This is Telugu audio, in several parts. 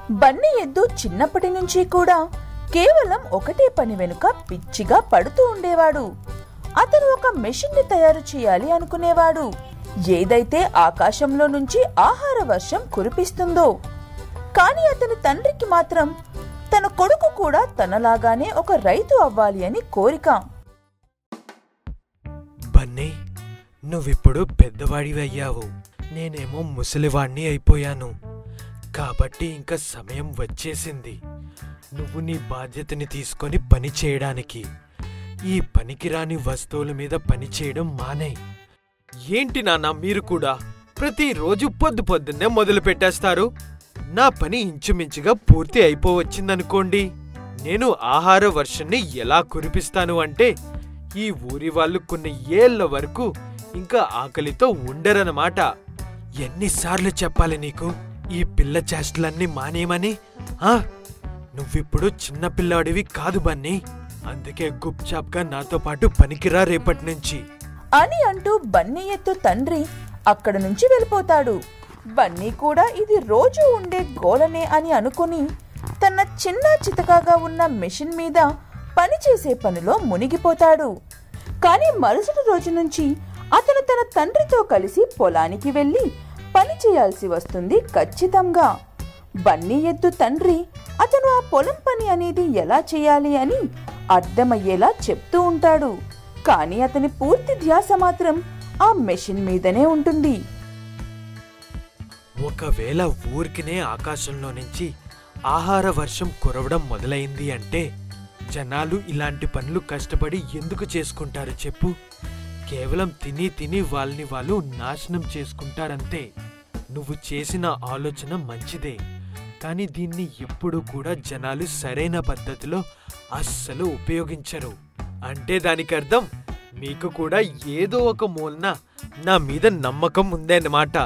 బన్నీ ఎద్దు చిన్నప్పటి నుంచి కూడా కేవలం ఒకటే పని వెనుక పిచ్చిగా పడుతూ ఉండేవాడు అతను ఒక మెషిన్ ని తయారు చేయాలి అనుకునేవాడు ఏదైతే ఆకాశంలో నుంచి ఆహార వర్షం కురిపిస్తుందో కానీ అతని తండ్రికి మాత్రం తన కొడుకు కూడా తనలాగానే ఒక రైతు అవ్వాలి అని కోరిక బన్నీ నువ్విప్పుడు పెద్దవాడివి అయ్యావు నేనేమో ముసలివాణ్ణి అయిపోయాను కాబట్టి ఇంకా సమయం వచ్చేసింది నువ్వు నీ బాధ్యతని తీసుకొని పని చేయడానికి ఈ పనికిరాని వస్తువుల మీద పని చేయడం మానే ఏంటి నాన్న మీరు కూడా ప్రతిరోజు పొద్దు పొద్దున్నే మొదలు పెట్టేస్తారు నా పని ఇంచుమించుగా పూర్తి అయిపోవచ్చిందనుకోండి నేను ఆహార వర్షాన్ని ఎలా కురిపిస్తాను అంటే ఈ ఊరి వాళ్ళు కొన్ని ఏళ్ల వరకు ఇంకా ఆకలితో ఉండరన్నమాట ఎన్నిసార్లు చెప్పాలి నీకు ఈ పిల్ల చేష్టలన్నీ మానేయమని ఆ నువ్విప్పుడు చిన్న పిల్లాడివి కాదు బన్నీ అందుకే గుప్చాప్గా నాతో పాటు పనికిరా రేపటి నుంచి అని అంటూ బన్నీ ఎత్తు తండ్రి అక్కడ నుంచి వెళ్ళిపోతాడు బన్నీ కూడా ఇది రోజు ఉండే గోలనే అని అనుకుని తన చిన్న చితకాగా ఉన్న మెషిన్ మీద పనిచేసే పనిలో మునిగిపోతాడు కానీ మరుసటి రోజు నుంచి అతను తన తండ్రితో కలిసి పొలానికి వెళ్ళి పని చేయాల్సి వస్తుంది ఖచ్చితంగా బన్నీ ఎద్దు తండ్రి అతను ఆ పొలం పని అనేది ఎలా చేయాలి అని అర్థమయ్యేలా చెప్తూ ఉంటాడు కానీ అతని పూర్తి ధ్యాస మాత్రం ఆ మెషిన్ మీదనే ఉంటుంది ఒకవేళ ఊరికినే ఆకాశంలో నుంచి ఆహార వర్షం కురవడం మొదలైంది అంటే జనాలు ఇలాంటి పనులు కష్టపడి ఎందుకు చేసుకుంటారు చెప్పు కేవలం తిని తిని వాళ్ళని వాళ్ళు నాశనం చేసుకుంటారంతే నువ్వు చేసిన ఆలోచన మంచిదే కానీ దీన్ని ఎప్పుడూ కూడా జనాలు సరైన పద్ధతిలో అస్సలు ఉపయోగించరు అంటే దానికి అర్థం మీకు కూడా ఏదో ఒక మూలన నా మీద నమ్మకం ఉందన్నమాట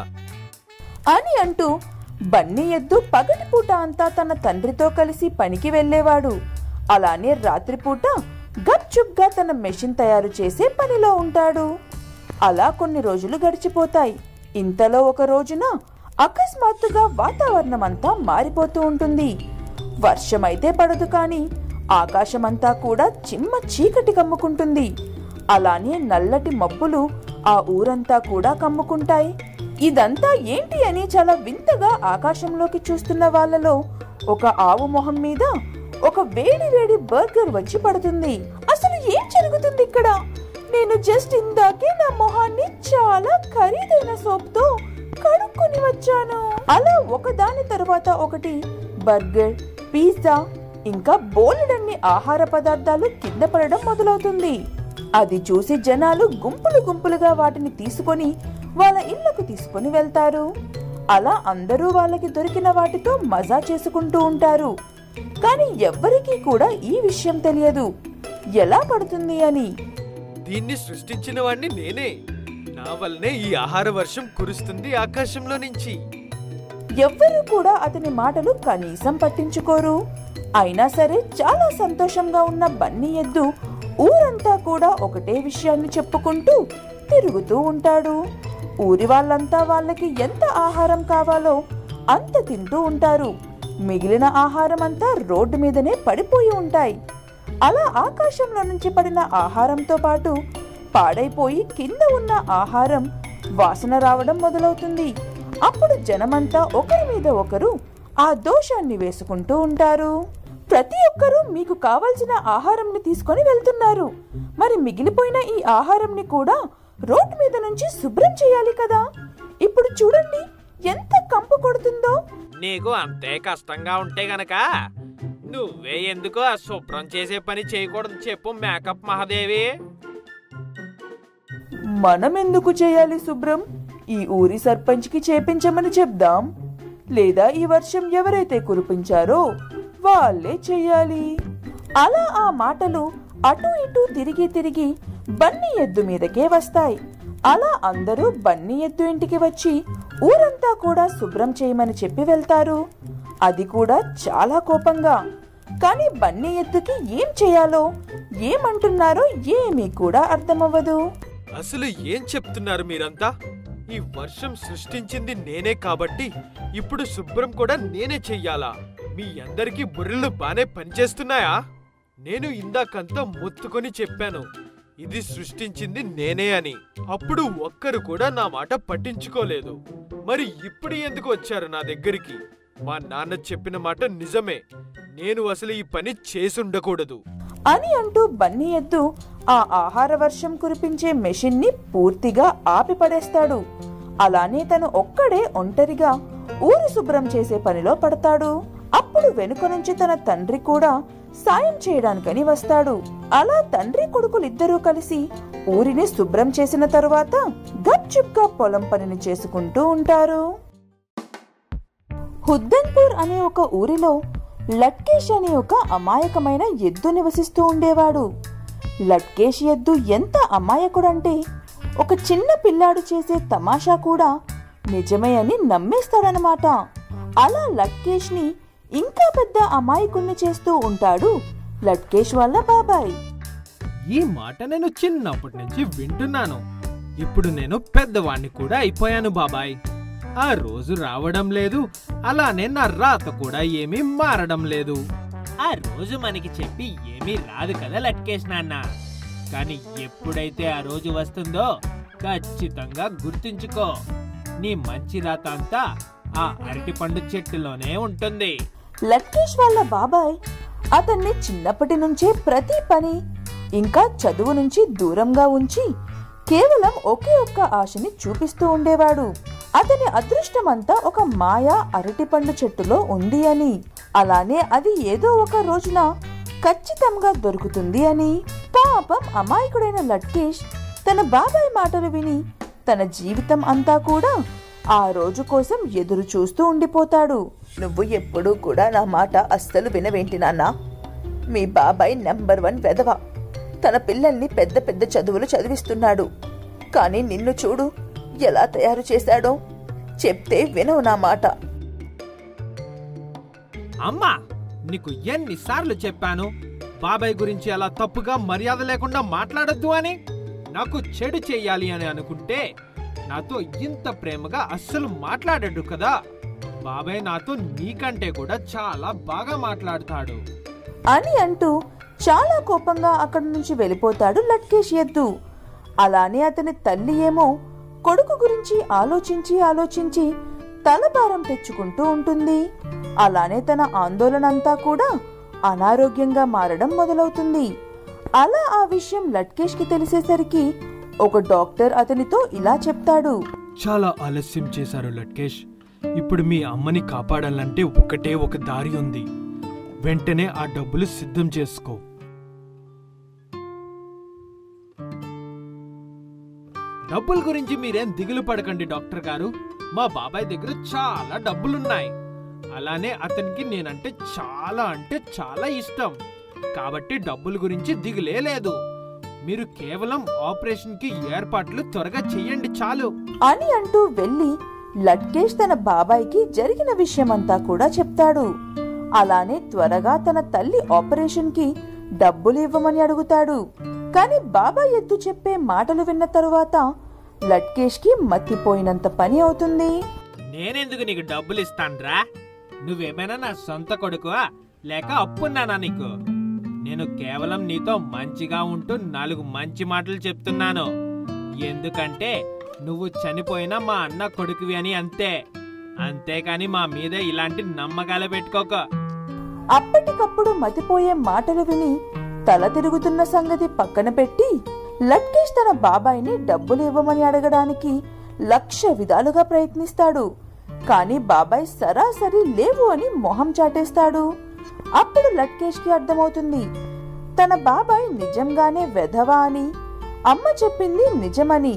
అని అంటూ బన్నీ ఎద్దు పగటిపూట అంతా తన తండ్రితో కలిసి పనికి వెళ్ళేవాడు అలానే రాత్రిపూట గప్చుప్గా తన మెషిన్ తయారు చేసే పనిలో ఉంటాడు అలా కొన్ని రోజులు గడిచిపోతాయి ఇంతలో ఒక రోజున అకస్మాత్తుగా వాతావరణం అంతా మారిపోతూ ఉంటుంది వర్షమైతే పడదు కానీ ఆకాశమంతా కూడా చిమ్మ చీకటి కమ్ముకుంటుంది అలానే నల్లటి మబ్బులు ఆ ఊరంతా కూడా కమ్ముకుంటాయి ఇదంతా ఏంటి అని చాలా వింతగా ఆకాశంలోకి చూస్తున్న వాళ్ళలో ఒక ఆవు మొహం మీద ఒక వేడి వేడి బర్గర్ వచ్చి పడుతుంది అసలు ఏం జరుగుతుంది ఇక్కడ నేను జస్ట్ ఇందాకే నా మొహాన్ని చాలా ఖరీదైన సోప్తో కడుక్కొని వచ్చాను అలా ఒకదాని తరువాత ఒకటి బర్గర్ పిజ్జా ఇంకా బోలెడన్ని ఆహార పదార్థాలు కింద పడడం మొదలవుతుంది అది చూసి జనాలు గుంపులు గుంపులుగా వాటిని తీసుకొని వాళ్ళ ఇళ్లకు తీసుకొని వెళ్తారు అలా అందరూ వాళ్ళకి దొరికిన వాటితో మజా చేసుకుంటూ ఉంటారు కానీ ఎవ్వరికీ కూడా ఈ విషయం తెలియదు ఎలా పడుతుంది అని దీన్ని సృష్టించిన వాణ్ణి నేనే నా వల్లనే ఈ ఆహార వర్షం కురుస్తుంది ఆకాశంలో నుంచి ఎవ్వరూ కూడా అతని మాటలు కనీసం పట్టించుకోరు అయినా సరే చాలా సంతోషంగా ఉన్న బన్నీ ఎద్దు ఊరంతా కూడా ఒకటే విషయాన్ని చెప్పుకుంటూ తిరుగుతూ ఉంటాడు ఊరి వాళ్ళంతా వాళ్ళకి ఎంత ఆహారం కావాలో అంత తింటూ ఉంటారు మిగిలిన ఆహారం అంతా రోడ్డు మీదనే పడిపోయి ఉంటాయి అలా ఆకాశంలో నుంచి పడిన ఆహారంతో పాటు పాడైపోయి కింద ఉన్న ఆహారం వాసన రావడం మొదలవుతుంది అప్పుడు జనమంతా ఒకరి మీద ఒకరు ఆ దోషాన్ని వేసుకుంటూ ఉంటారు ప్రతి ఒక్కరూ మీకు కావలసిన ఆహారంని తీసుకొని వెళ్తున్నారు మరి మిగిలిపోయిన ఈ ఆహారంని కూడా రోడ్డు మీద నుంచి శుభ్రం చేయాలి కదా ఇప్పుడు చూడండి ఎంత కంపు కొడుతుందో నీకు అంతే కష్టంగా ఉంటే గనక నువ్వే ఎందుకు ఆ శుభ్రం చేసే పని చేయకూడదు చెప్పు మేకప్ మహాదేవి మనం ఎందుకు చేయాలి శుభ్రం ఈ ఊరి సర్పంచ్కి చేపించమని చెప్దాం లేదా ఈ వర్షం ఎవరైతే కురిపించారో వాళ్ళే చెయ్యాలి అలా ఆ మాటలు అటు ఇటు తిరిగి తిరిగి బన్నీ ఎద్దు మీదకే వస్తాయి అలా అందరూ బన్నీ ఎద్దు ఇంటికి వచ్చి ఊరంతా కూడా శుభ్రం చేయమని చెప్పి వెళ్తారు అది కూడా చాలా కోపంగా కానీ బన్నీ ఎద్దుకి ఏం చేయాలో ఏమంటున్నారో ఏమీ కూడా అర్థమవ్వదు అసలు ఏం చెప్తున్నారు మీరంతా ఈ వర్షం సృష్టించింది నేనే కాబట్టి ఇప్పుడు శుభ్రం కూడా నేనే చెయ్యాలా మీ అందరికీ బుర్రలు బానే పనిచేస్తున్నాయా నేను ఇందాకంతా మొత్తుకొని చెప్పాను ఇది సృష్టించింది నేనే అని అప్పుడు ఒక్కరు కూడా నా మాట పట్టించుకోలేదు మరి ఇప్పుడు ఎందుకు వచ్చారు నా దగ్గరికి మా నాన్న చెప్పిన మాట నిజమే నేను అసలు ఈ పని చేసుండకూడదు అని అంటూ బన్నీ ఎద్దు ఆ ఆహార వర్షం కురిపించే మెషిన్ ని పూర్తిగా ఆపి పడేస్తాడు అలానే తను ఒక్కడే ఒంటరిగా ఊరు శుభ్రం చేసే పనిలో పడతాడు అప్పుడు వెనుక నుంచి తన తండ్రి కూడా సాయం చేయడానికని వస్తాడు అలా తండ్రి కొడుకులిద్దరూ కలిసి ఊరిని శుభ్రం చేసిన తరువాత గప్చుప్గా పొలం పనిని చేసుకుంటూ ఉంటారు హుద్దన్పూర్ అనే ఒక ఊరిలో లట్కేష్ అనే ఒక అమాయకమైన ఎద్దు నివసిస్తూ ఉండేవాడు లట్కేష్ ఎద్దు ఎంత అమాయకుడంటే ఒక చిన్న పిల్లాడు చేసే తమాషా కూడా నిజమే అని నమ్మేస్తాడనమాట అలా లట్కేష్ ని ఇంకా పెద్ద అమాయకుణ్ణి చేస్తూ ఉంటాడు లట్కేష్ వాళ్ళ బాబాయ్ ఈ మాట నేను చిన్నప్పటి నుంచి వింటున్నాను ఇప్పుడు నేను పెద్దవాణ్ణి కూడా అయిపోయాను బాబాయ్ ఆ రోజు రావడం లేదు అలానే నా రాత కూడా ఏమీ మారడం లేదు ఆ రోజు మనకి చెప్పి ఏమీ రాదు కదా లట్కేష్ నాన్న కానీ ఎప్పుడైతే ఆ రోజు వస్తుందో ఖచ్చితంగా గుర్తుంచుకో నీ మంచి రాత అంతా ఆ అరటిపండు చెట్టులోనే ఉంటుంది లట్కేష్ వాళ్ళ బాబాయ్ అతన్ని చిన్నప్పటి నుంచే ప్రతి పని ఇంకా చదువు నుంచి దూరంగా ఉంచి కేవలం ఒకే ఒక్క ఆశని చూపిస్తూ ఉండేవాడు అతని అదృష్టమంతా ఒక మాయా అరటిపండు చెట్టులో ఉంది అని అలానే అది ఏదో ఒక రోజున ఖచ్చితంగా దొరుకుతుంది అని పాపం అమాయకుడైన లట్కేష్ తన బాబాయ్ మాటలు విని తన జీవితం అంతా కూడా ఆ రోజు కోసం ఎదురు చూస్తూ ఉండిపోతాడు నువ్వు ఎప్పుడూ కూడా నా మాట అస్సలు వినవేంటి నాన్న మీ బాబాయ్ నెంబర్ వన్ వెధవ తన పిల్లల్ని పెద్ద పెద్ద చదువులు చదివిస్తున్నాడు కానీ నిన్ను చూడు ఎలా తయారు చేశాడో చెప్తే వినవు నా మాట అమ్మా నీకు ఎన్నిసార్లు చెప్పాను బాబాయ్ గురించి అలా తప్పుగా మర్యాద లేకుండా మాట్లాడొద్దు అని నాకు చెడు చెయ్యాలి అని అనుకుంటే నాతో ఇంత ప్రేమగా అస్సలు మాట్లాడడు కదా బాబాయ్ నాతో నీకంటే కూడా చాలా బాగా మాట్లాడతాడు అని అంటూ చాలా కోపంగా అక్కడి నుంచి వెళ్ళిపోతాడు లట్కేష్ ఎద్దు అలానే అతని తల్లి ఏమో కొడుకు గురించి ఆలోచించి ఆలోచించి తలభారం తెచ్చుకుంటూ ఉంటుంది అలానే తన ఆందోళన అంతా కూడా అనారోగ్యంగా మారడం మొదలవుతుంది అలా ఆ విషయం లట్కేష్ కి తెలిసేసరికి ఒక డాక్టర్ అతనితో ఇలా చెప్తాడు చాలా ఆలస్యం చేశారు లట్కేష్ ఇప్పుడు మీ అమ్మని కాపాడాలంటే ఒకటే ఒక దారి ఉంది వెంటనే ఆ డబ్బులు సిద్ధం చేసుకో డబ్బుల గురించి మీరేం దిగులు పడకండి డాక్టర్ గారు మా బాబాయ్ దగ్గర చాలా డబ్బులున్నాయి అలానే అతనికి నేనంటే చాలా అంటే చాలా ఇష్టం కాబట్టి డబ్బుల గురించి దిగులే లేదు మీరు కేవలం ఆపరేషన్ కి ఏర్పాట్లు త్వరగా చెయ్యండి చాలు అని అంటూ వెళ్లి లట్కేష్ తన బాబాయ్కి జరిగిన విషయమంతా కూడా చెప్తాడు అలానే త్వరగా తన తల్లి ఆపరేషన్ కి డబ్బులు ఇవ్వమని అడుగుతాడు కాని బాబాయ్ ఎద్దు చెప్పే మాటలు విన్న తరువాత లట్కేష్ కి మత్తిపోయినంత పని అవుతుంది నేనెందుకు నీకు డబ్బులు ఇస్తాన్రా నువ్వేమైనా నా సొంత కొడుకువా లేక అప్పున్నానా నీకు నేను కేవలం నీతో మంచిగా ఉంటూ నాలుగు మంచి మాటలు చెప్తున్నాను ఎందుకంటే నువ్వు చనిపోయిన మా అన్న కొడుకువి అని అంతే అంతేకాని మా మీద ఇలాంటి నమ్మకాలు పెట్టుకోక అప్పటికప్పుడు మతిపోయే మాటలు విని తల తిరుగుతున్న సంగతి పక్కన పెట్టి లట్కేష్ తన బాబాయిని డబ్బులు ఇవ్వమని అడగడానికి లక్ష విధాలుగా ప్రయత్నిస్తాడు కానీ బాబాయ్ సరాసరి లేవు అని మొహం చాటేస్తాడు అప్పుడు లట్కేష్ కి అర్థమవుతుంది తన బాబాయ్ నిజంగానే వెధవా అని అమ్మ చెప్పింది నిజమని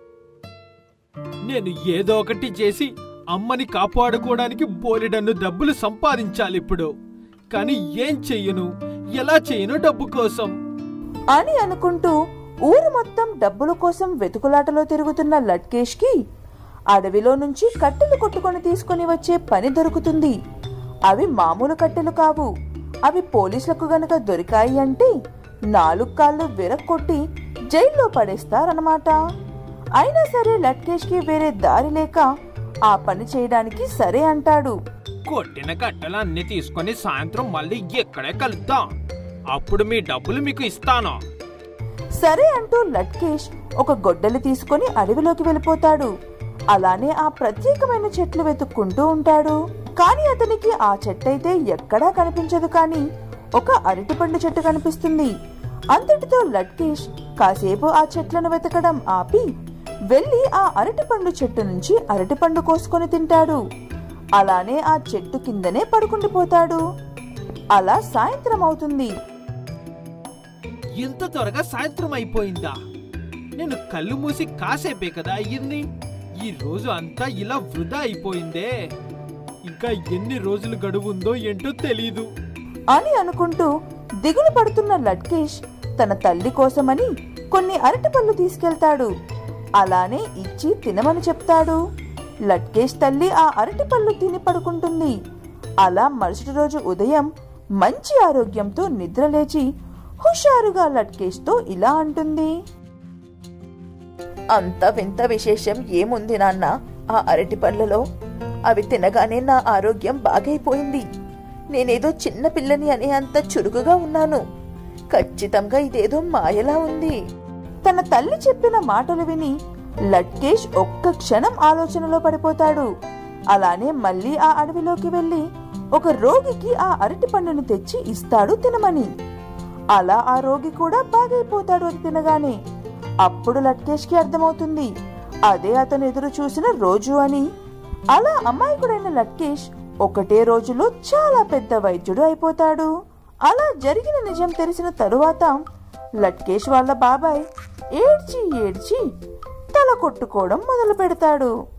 నేను ఏదో ఒకటి చేసి అమ్మని కాపాడుకోవడానికి బోలెడన్ను డబ్బులు సంపాదించాలి ఇప్పుడు కానీ ఏం చెయ్యను ఎలా చెయ్యను డబ్బు కోసం అని అనుకుంటూ ఊరు మొత్తం డబ్బుల కోసం వెతుకులాటలో తిరుగుతున్న లట్కేష్ కి అడవిలో నుంచి కట్టెలు కొట్టుకొని తీసుకొని వచ్చే పని దొరుకుతుంది అవి మామూలు కట్టెలు కావు అవి పోలీసులకు గనక దొరికాయి అంటే నాలుగు కాళ్ళు విరక్కొట్టి జైల్లో పడేస్తారన్నమాట అయినా సరే లట్కేష్ కి వేరే దారి లేక ఆ పని చేయడానికి సరే అంటాడు కొట్టిన కట్టెలు అన్ని తీసుకొని సాయంత్రం మళ్ళీ ఇక్కడే కలుద్దాం అప్పుడు మీ డబ్బులు మీకు ఇస్తాను సరే అంటూ లట్కేష్ ఒక గొడ్డలి తీసుకొని అడవిలోకి వెళ్ళిపోతాడు అలానే ఆ ప్రత్యేకమైన చెట్లు వెతుక్కుంటూ ఉంటాడు కానీ అతనికి ఆ చెట్టు అయితే ఎక్కడా కనిపించదు కానీ ఒక అరటిపండు చెట్టు కనిపిస్తుంది అంతటితో లట్కేష్ కాసేపు ఆ చెట్లను వెతకడం ఆపి వెళ్లి ఆ అరటిపండు చెట్టు నుంచి అరటిపండు కోసుకొని తింటాడు అలానే ఆ చెట్టు కిందనే పడుకుండిపోతాడు అలా సాయంత్రం అవుతుంది ఎంత త్వరగా సాయంత్రం అయిపోయిందా నేను కళ్ళు మూసి కాసేపే కదా అయ్యింది ఈ రోజు అంతా ఇలా వృధా అయిపోయిందే ఇంకా ఎన్ని రోజులు గడువుందో ఏంటో తెలీదు అని అనుకుంటూ దిగులు పడుతున్న లట్కేష్ తన తల్లి కోసమని కొన్ని అరటిపళ్ళు తీసుకెళ్తాడు అలానే ఇచ్చి తినమని చెప్తాడు లట్కేష్ తల్లి ఆ అరటిపళ్ళు తిని పడుకుంటుంది అలా మరుసటి రోజు ఉదయం మంచి ఆరోగ్యంతో నిద్రలేచి హుషారుగా లట్కేష్తో ఇలా అంటుంది అంత వింత విశేషం ఏముంది నాన్న ఆ అరటి పళ్ళలో అవి తినగానే నా ఆరోగ్యం బాగైపోయింది నేనేదో చిన్న పిల్లని అనే అంత చురుకుగా ఉన్నాను ఖచ్చితంగా ఇదేదో మాయలా ఉంది తన తల్లి చెప్పిన మాటలు విని లట్కేష్ ఒక్క క్షణం ఆలోచనలో పడిపోతాడు అలానే మళ్ళీ ఆ అడవిలోకి వెళ్లి ఒక రోగికి ఆ అరటి పండుని తెచ్చి ఇస్తాడు తినమని అలా ఆ రోగి కూడా బాగైపోతాడు అది తినగానే అప్పుడు లట్కేష్ కి అర్థమవుతుంది అదే అతను ఎదురు చూసిన రోజు అని అలా అమాయకుడైన లట్కేష్ ఒకటే రోజులో చాలా పెద్ద వైద్యుడు అయిపోతాడు అలా జరిగిన నిజం తెలిసిన తరువాత లట్కేష్ వాళ్ళ బాబాయ్ ఏడ్చి ఏడ్చి తల కొట్టుకోవడం మొదలు పెడతాడు